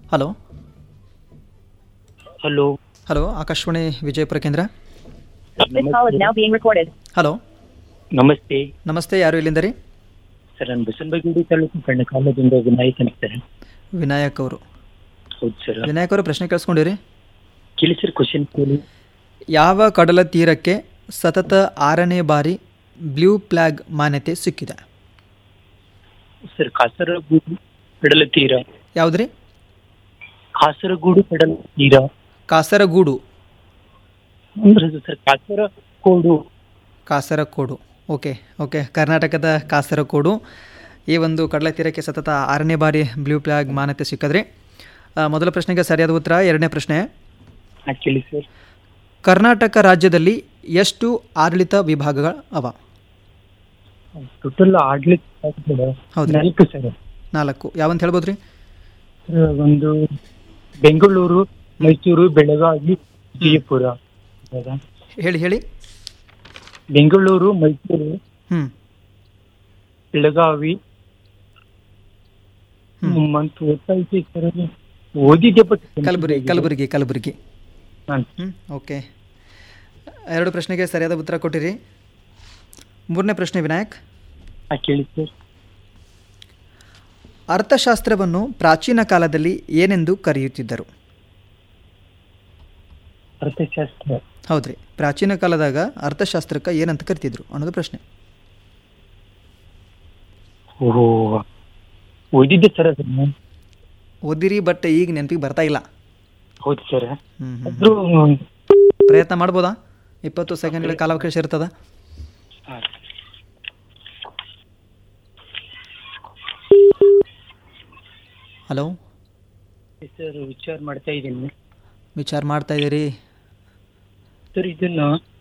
Hello hello hello Akashvani Vijayapura ಕೇಂದ್ರ This call is now being recorded. Hello ನಮಸ್ತೆ ನಮಸ್ತೆ ಯಾರು ಇಲ್ಲಿಂದ ರೀ ಸರ್ ನಾನು ಬಸವನಗುಡಿ ತಾಲೂಕು ಕಣ್ಣ ಕಾಲದಿಂದ ವಿನಾಯಕ್ ಅಂತ ಸರ್ ವಿನಾಯಕ್ ಅವರು ಹೌದು ಸರ್ ವಿನಾಯಕ್ ಅವರು ಪ್ರಶ್ನೆ ಕೇಳಿಸ್ಕೊಂಡಿರಿ ಕೇಳಿ ಸರ್ ಕ್ವಶನ್ ಕೇಳಿ ಯಾವ ಕಡಲ ತೀರಕ್ಕೆ ಸತತ ಆರನೇ ಬಾರಿ ಬ್ಲೂ ಫ್ಲ್ಯಾಗ್ ಮಾನ್ಯತೆ ಸಿಕ್ಕಿದೆ ಸರ್ ಕಾಸರಗೋಡು ಕಡಲ ತೀರ ಯಾವುದ್ರಿ ಕಾಸರಗೋಡು ಕಡಲ ತೀರ ಕಾಸರಗೂಡು ಅಂದ್ರೆ ಅದು sir Kasaragod Kasaragod okay okay ಕರ್ನಾಟಕದ ಕಾಸರಕೋಡು ಈ ಒಂದು ಕಡಲ ತೀರಕ್ಕೆ ಸತತ ಆರನೇ ಬಾರಿ ಬ್ಲೂ ಫ್ಲ್ಯಾಗ್ ಮಾನ್ಯತೆ ಸಿಕ್ಕದ್ರಿ ಆ, ಮೊದಲ ಪ್ರಶ್ನೆಗೆ ಸರಿಯಾದ ಉತ್ತರ ಎರಡನೇ ಪ್ರಶ್ನೆ ಹಾ ಕೇಳಿ ಸರ್ ಕರ್ನಾಟಕ ರಾಜ್ಯದಲ್ಲಿ ಎಷ್ಟು ಆಡಳಿತ ವಿಭಾಗಗಳು ಅವ ಟೋಟಲ್ ಆಡ್ಲಿಕ್ಕೆ ಹೌದು. ನಾಲ್ಕು ಸರ್ ನಾಲ್ಕು ಯಾವಂತ ಹೇಳ್ಬೋದು ರೀ ಸರ್, ಒಂದು ಬೆಂಗಳೂರು ಮೈಸೂರು ಬೆಳಗಾವಿ ವಿಜಯಪುರ ಹೌದಾ? ಹೇಳಿ ಹೇಳಿ ಬೆಂಗಳೂರು ಮೈಸೂರು ಹ್ಞೂ ಬೆಳಗಾವಿ ಹ್ಮ್. ಮತ್ತು ಓದ್ತಾ ಸರ್ ಅದು. ಓದಿದ್ದೆ ಬಟ್ ಕಲಬುರಗಿ ಕಲಬುರಗಿ ಕಲಬುರಗಿ ಹಾಂ ಹ್ಞೂ ಓಕೆ ಎರಡು ಪ್ರಶ್ನೆಗೆ ಸರಿಯಾದ ಉತ್ತರ ಕೊಟ್ಟಿರಿ ಮೂರನೇ ಪ್ರಶ್ನೆ ವಿನಾಯಕ್ ಹಾ ಕೇಳಿ ಸರ್ ಅರ್ಥಶಾಸ್ತ್ರವನ್ನು ಪ್ರಾಚೀನ ಕಾಲದಲ್ಲಿ ಏನೆಂದು ಕರೆಯುತ್ತಿದ್ದರು ಅರ್ಥಶಾಸ್ತ್ರ ಹೌದ್ರಿ ಪ್ರಾಚೀನ ಕಾಲದಾಗ ಅರ್ಥಶಾಸ್ತ್ರಕ್ಕೆ ಏನಂತ ಕರಿತಿದ್ರು ಅನ್ನೋದು ಪ್ರಶ್ನೆ ಓಹೋ ಓದಿದ್ದೆ ಸರ್ ಅದನ್ನ ಓದಿರಿ ಬಟ್ ಈಗ ನೆನಪಿಗೆ ಬರ್ತಾ ಇಲ್ಲ ಹೌದು ಸರ್ ಹ್ಞೂ ಹ್ಞೂ ಆದ್ರೂ ಪ್ರಯತ್ನ ಮಾಡ್ಬೋದಾ ಇಪ್ಪತ್ತು ಸೆಕೆಂಡ್ಗಳ ಕಾಲಾವಕಾಶ ಇರ್ತದ ಹಾ. ಹಲೋ ಸರ್ ವಿಚಾರ ಮಾಡ್ತಾ ಇದ್ದೀನಿ ವಿಚಾರ ಮಾಡ್ತಾ ಇದ್ದೀರಿ ಸರ್ ಇದನ್ನ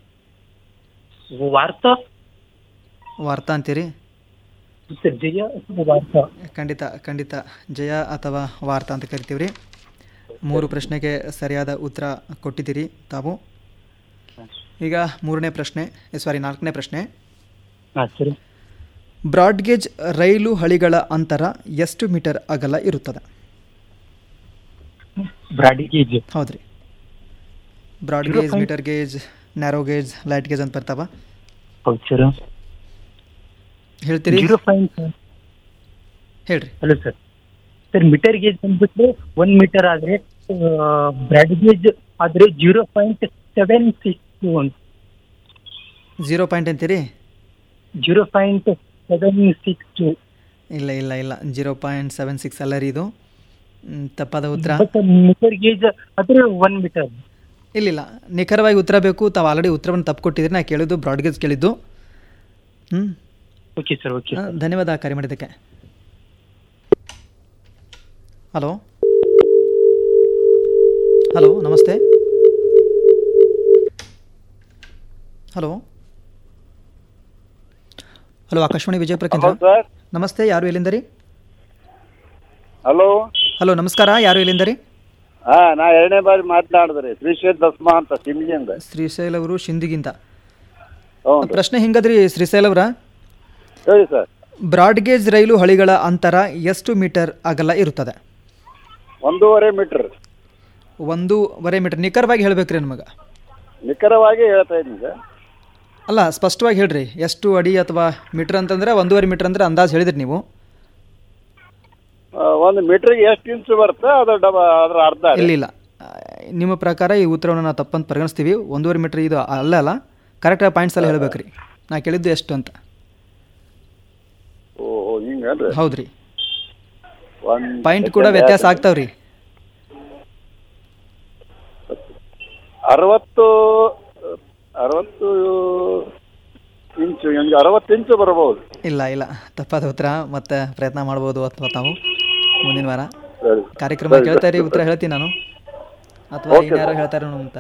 ವಾರ್ತಾ ವಾರ್ತಾ ಅಂತೀರಿ ಸರ್ ಜಯ ಅಥವಾ ವಾರ್ತಾ ಖಂಡಿತ ಖಂಡಿತ ಜಯ ಅಥವಾ ವಾರ್ತಾ ಅಂತ ಕರಿತೀವಿ ರೀ ಮೂರು ಪ್ರಶ್ನೆಗೆ ಸರಿಯಾದ ಉತ್ತರ ಕೊಟ್ಟಿದ್ದೀರಿ ತಾವು ಈಗ ಮೂರನೇ ಪ್ರಶ್ನೆ ಸಾರಿ ನಾಲ್ಕನೇ ಪ್ರಶ್ನೆ ಹಾಂ ಸರ್ ಬ್ರಾಡ್ಗೇಜ್ ರೈಲು ಹಳಿಗಳ ಅಂತರ ಎಷ್ಟು ಮೀಟರ್ ಅಗಲ ಇರುತ್ತದೆ ಬ್ರಾಡಿಗೇಜ್ ಹೌದ್ರಿ broad gauge metre gauge narrow gauge light gauge ಅಂತ ಬರ್ತಾವ ಹೌದು ಸರ್ ಹೇಳ್ತೀರಿ ಜೀರೋ ಪಾಯಿಂಟ್ ಹೇಳ್ರಿ hello sir sir metre gauge ಬಂದ್ಬಿಟ್ರೆ ಒನ್ ಮೀಟರ್ ಆದ್ರೆ ಬ್ರಾಡ್ ಗೇಜ್ ಆದ್ರೆ zero point seven six one zero point ಅಂತೀರಿ zero point seven six two ಇಲ್ಲ ಇಲ್ಲ ಇಲ್ಲ ಜೀರೋ ಪಾಯಿಂಟ್ ಸೆವೆನ್ ಸಿಕ್ಸ್ ಅಲ್ಲ ರೀ ಇದು ಮ್, ತಪ್ಪಾದ ಉತ್ತರ ಬಟ್ ಮೀಟರ್ ಗೇಜ್ ಆದ್ರೆ ಒನ್ ಮೀಟರ್ ಇಲ್ಲಿಲ್ಲ ನಿಖರವಾಗಿ ಉತ್ತರ ಬೇಕು ತಾವು ಆಲ್ರೆಡಿ ಉತ್ತರವನ್ನು ತಪ್ಪು ಕೊಟ್ಟಿದ್ರಿ ನಾ ಕೇಳಿದ್ದು ಬ್ರಾಡ್ಗೇಜ್ ಕೇಳಿದ್ದು ಹ್ಞೂ ಓಕೆ ಸರ್ ಓಕೆ ಧನ್ಯವಾದ ಕರೆ ಮಾಡಿದ್ದಕ್ಕೆ ಹಲೋ ಹಲೋ ನಮಸ್ತೆ ಹಲೋ ಹಲೋ ಆಕಾಶವಾಣಿ ವಿಜಯಪುರ ಕೇಂದ್ರ ಸರ್ ನಮಸ್ತೆ ಯಾರು ಎಲ್ಲಿಂದ ರೀ ಹಲೋ ಹಲೋ ನಮಸ್ಕಾರ ಯಾರು ಎಲ್ಲಿಂದ ರೀ ಹಾ ನಾ ಎರಡನೇ ಬಾರಿ ಮಾತನಾಡಿದ್ರಿ ಶ್ರೀಶೇಷ್ ದಸ್ಮಾ ಅಂತ ಸಿಮ್ಲಿಂದ ಶ್ರೀಶೈಲ್ ಅವರು ಶಿಂದಿಗಿಂತ ಹ್ಞೂ ಪ್ರಶ್ನೆ ಹಿಂಗದ್ರಿ ಶ್ರೀಶೈಲ್ ಅವರ ಹೇಳಿ ಸರ್ ಬ್ರಾಡ್ಗೇಜ್ ರೈಲು ಹಳಿಗಳ ಅಂತರ ಎಷ್ಟು ಮೀಟರ್ ಅಗಲ ಇರುತ್ತದೆ ಒಂದೂವರೆ ಮೀಟರ್ ಒಂದೂವರೆ ಮೀಟರ್ ನಿಖರವಾಗಿ ಹೇಳ್ಬೇಕ್ರಿ ನಮಗೆ ನಿಖರವಾಗಿ ಹೇಳ್ತಾ ಇದ್ದೀನಿ ಸರ್ ಅಲ್ಲ ಸ್ಪಷ್ಟವಾಗಿ ಹೇಳ್ರಿ ಎಷ್ಟು ಅಡಿ ಅಥವಾ ಮೀಟರ್ ಅಂತಂದ್ರೆ ಒಂದೂವರೆ ಮೀಟರ್ ಅಂದ್ರೆ ಅಂದಾಜು ಹೇಳಿದ್ರಿ ನೀವು ಆ, ಒಂದು ಮೀಟ್ರಿಗೆ ಎಷ್ಟು ಇಂಚು ಬರುತ್ತೆ ಅದ್ರ ಡಬ ಅದ್ರ ಅರ್ಧ ರೀ. ಇಲ್ಲ ಇಲ್ಲ ಆ, ನಿಮ್ಮ ಪ್ರಕಾರ ಈ ಉತ್ತರವನ್ನು ನಾವು ತಪ್ಪಂತ ಪರಿಗಣಿಸ್ತೀವಿ ಒಂದೂವರೆ ಮೀಟರ್ ಇದು ಅಲ್ಲ ಅಲ್ಲ ಕರೆಕ್ಟಾಗಿ ಪಾಯಿಂಟ್ಸ್ ಎಲ್ಲ ಹೇಳ್ಬೇಕ್ರಿ ನಾ ಕೇಳಿದ್ದು ಎಷ್ಟು ಅಂತ ಓ ಓ, ಹಿಂಗೇನ್ರಿ ಹೌದ್ರಿ ಒಂದ್ ಪಾಯಿಂಟ್ ಕೂಡ second ವ್ಯತ್ಯಾಸ ಯಾಕೆ? ಆಗ್ತಾವ್ರಿ ಅರವತ್ತು ಅರವತ್ತು ಇಂಚು ಹಂಗೆ ಅರವತ್ತು ಇಂಚು ಬರಬಹುದು ಇಲ್ಲ ಇಲ್ಲ ತಪ್ಪಾದ ಉತ್ತರ ಮತ್ತೆ ಪ್ರಯತ್ನ ಮಾಡ್ಬೋದು ಅಥವಾ ತಾವು ಮುಂದಿನ ವಾರ ಸರಿ ಕಾರ್ಯಕ್ರಮ ಕೇಳ್ತಾ ಇರಿ ಉತ್ತರ ಹೇಳ್ತೀನಿ ನಾನು ಅಥವಾ ಇನ್ಯಾರೋ ಹೇಳ್ತಾರೆ ಅಂತ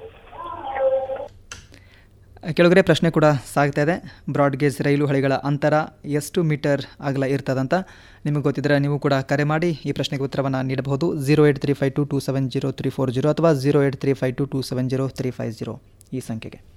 ಕೆಳಗಡೆ ಪ್ರಶ್ನೆ ಕೂಡ ಸಾಗ್ತಾ ಇದೆ ಬ್ರಾಡ್ಗೇಜ್ ರೈಲು ಹಳಿಗಳ ಅಂತರ ಎಷ್ಟು ಮೀಟರ್ ಅಗಲ ಇರ್ತದಂತ ನಿಮಗೆ ಗೊತ್ತಿದ್ದರೆ ನೀವು ಕೂಡ ಕರೆ ಮಾಡಿ ಈ ಪ್ರಶ್ನೆಗೆ ಉತ್ತರವನ್ನು ನೀಡಬಹುದು zero eight three five two two seven zero three four zero ಅಥವಾ zero eight three five two two seven zero three five zero ಈ ಸಂಖ್ಯೆಗೆ